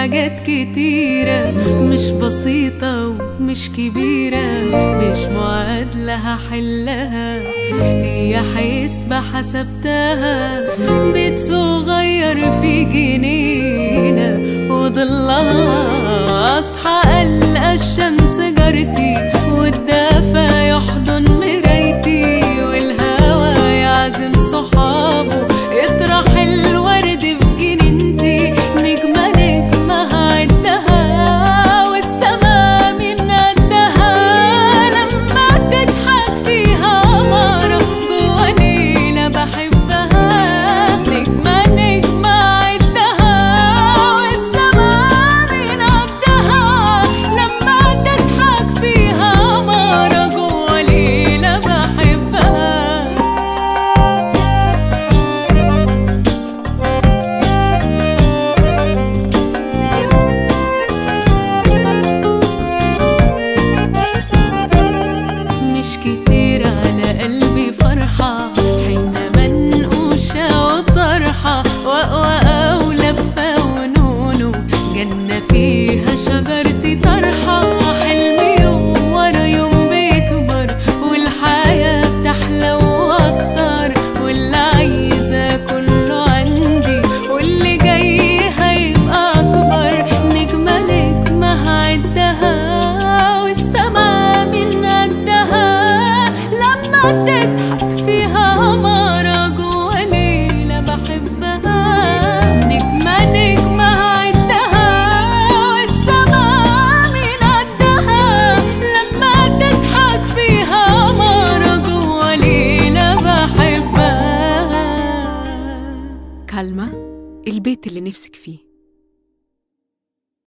حاجات كتيرة مش بسيطة ومش كبيرة مش معادلة هحلها هي حسبة حسبتها بيت صغير في جنينة وضلها أصحى ألقى الشمس جارتي والدفا يحضن مرايتي والهوا يعزم صحابه يطرح الورد في جنينتي نجمة نجمة هعدها والسما من قدها لما تضحك فيها قمرة جوا ليلة بحبها نجمة نجمة عدها والسما من قدها لما تضحك فيها قمرة جوا ليلة بحبها مش كتير على قلبي فرحة حنة منقوشة وطرحة وقوقة ولفة ونونو جنة فيها شجرتي طرحة حلمي يوم ورا يوم بيكبر والحياة بتحلى وأكتر واللي عايزة كله عندي واللي جاي هيبقى أكبر نجمة نجمة هعدها والسما من قدها لما تضحك فيها قمرة جوا ليلة بحبها نجمة نجمة هعدها والسما من قدها لما تضحك فيها قمرة جوا ليلة بحبها كالما البيت اللي نفسك فيه